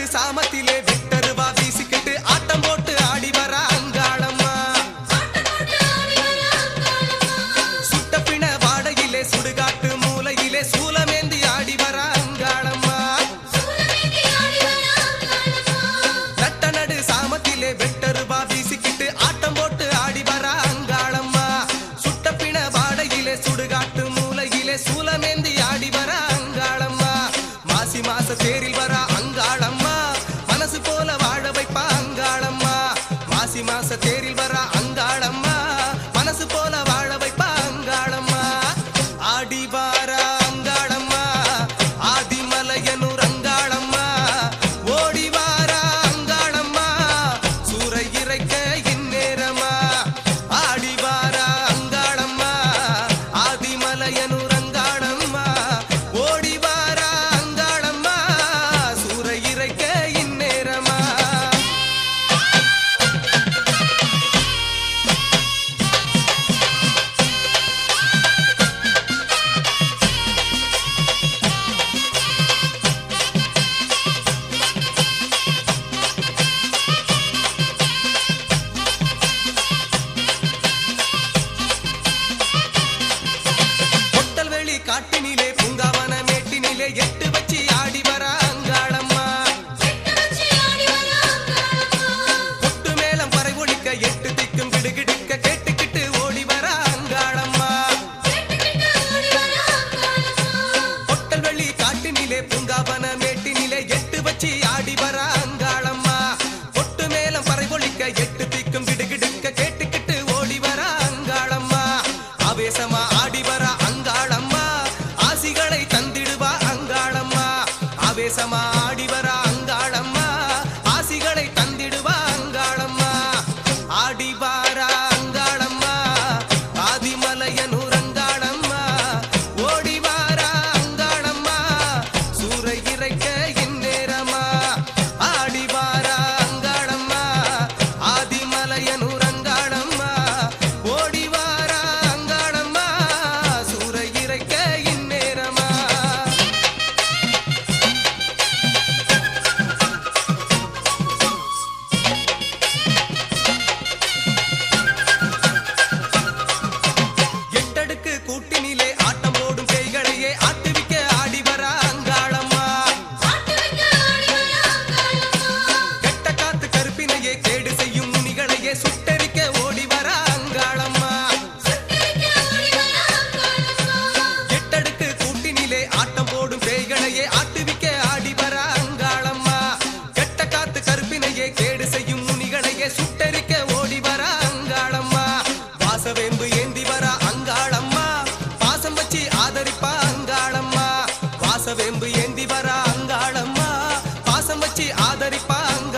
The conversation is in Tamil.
சாமத்திலே வெட்டருவா வீசிக்கிட்டு ஆட்டம் போட்டு ஆடி வர அங்காளம்மா சுட்ட பிண வாடையிலே சுடுகாட்டு மூலையிலே சூலமேந்தி ஆடி வர அங்காளம்மா நட்ட நடு சாமத்திலே வெட்டருவா வீசிக்கிட்டு ஆட்டம் போட்டு ஆடி வர அங்காளம்மா சுட்ட பிண வாடையிலே சுடுகாட்டு மூலையிலே சூலமேந்தி ஆடி வர அங்காளம்மா மாசி மாச தேரில் வர அங்காளம்மா மனசு போல வாழ வைப்பா அங்காளம்மா மாசி மாச தேரில் வர அங்காளம்மா மனசு போல வாழ வைப்பா அங்காளம்மா ஆடி வார அங்காளம்மா ஆதிமலையனூர் அங்காளம்மா ஓடி வார அங்காளம்மா சூறை இறைக்க இந்நேரமா ஆடி வார அங்காளம்மா ஆதிமலையனூர் அங்காளம்மா ஓடி வார அங்காளம்மா சூறை இறைக்க இந்நேரமா பொட்டல்வெளி காட்டினிலே பூங்காவன மேட்டினிலே எட்டு வச்சு ஆடி வர அங்காளம்மா கொட்டு மேளம் பறை ஒழிக்க எட்டு திக்கும் கிடுகிடுக்க கேட்டுக்கிட்டு ஓடி வர அங்காளம்மா பொட்டல்வெளி காட்டினிலே பூங்காவன மேட்டினிலே எட்டு வச்சு ஆடி வர அங்காளம்மா பொட்டு மேளம் பறை ஒழிக்க எட்டு திக்கும் கிடுகிடுக்க கேட்டுக்கிட்டு ஓடி வர அங்காளம்மா ஆவேசமா ஆடி வர அங்காளம்மா ஆசிகளை தந்திடுவா அங்காளம்மா ஆவேசமா ஆடி வர அங்காளம்மா ஆசிகளை தந்திடுவா அங்காளம்மா ஆடி வார அங்காளம்மா ஆதிமலையனூர் அங்காளம்மா ஓடி வார அங்காளம்மா சூறை இறைக்க இந்நேரமா ஆடி வார அங்காளம்மா ஆதிமலையனூர் அங்காளம்மா ஓடி வார அங்காளம்மா சூறை இறைக்க இந்நேரமா எட்டடுக்கு கூட்டினிலே ஆட்டம் போடும் பேய்களையே ஆட்டுவிக்க ஆடி வர அங்காளம்மா கெட்ட காத்து கருப்பினையே கேடு செய்யும் முனிகளையே சுட்டரிக்க ஓடி வர அங்காளம்மா எட்டடுக்கு கூட்டினிலே ஆட்டம் போடும் பேய்களையே ஆட்டுவிக்க ஆடி வர அங்காளம்மா கெட்ட காத்து கருப்பினையே கேடு செய்யும் முனிகளையே சுட்டரிக்க ஓடி வர அங்காளம்மா வாசவேம்பு ஏந்தி வர அங்காளம்மா பாசம் வச்சு ஆதரிப்பா அங்காளம்மா வாசவேம்பு ஏந்தி வர அங்காளம்மா பாசம் வச்சு ஆதரிப்பா அங்காளம்மா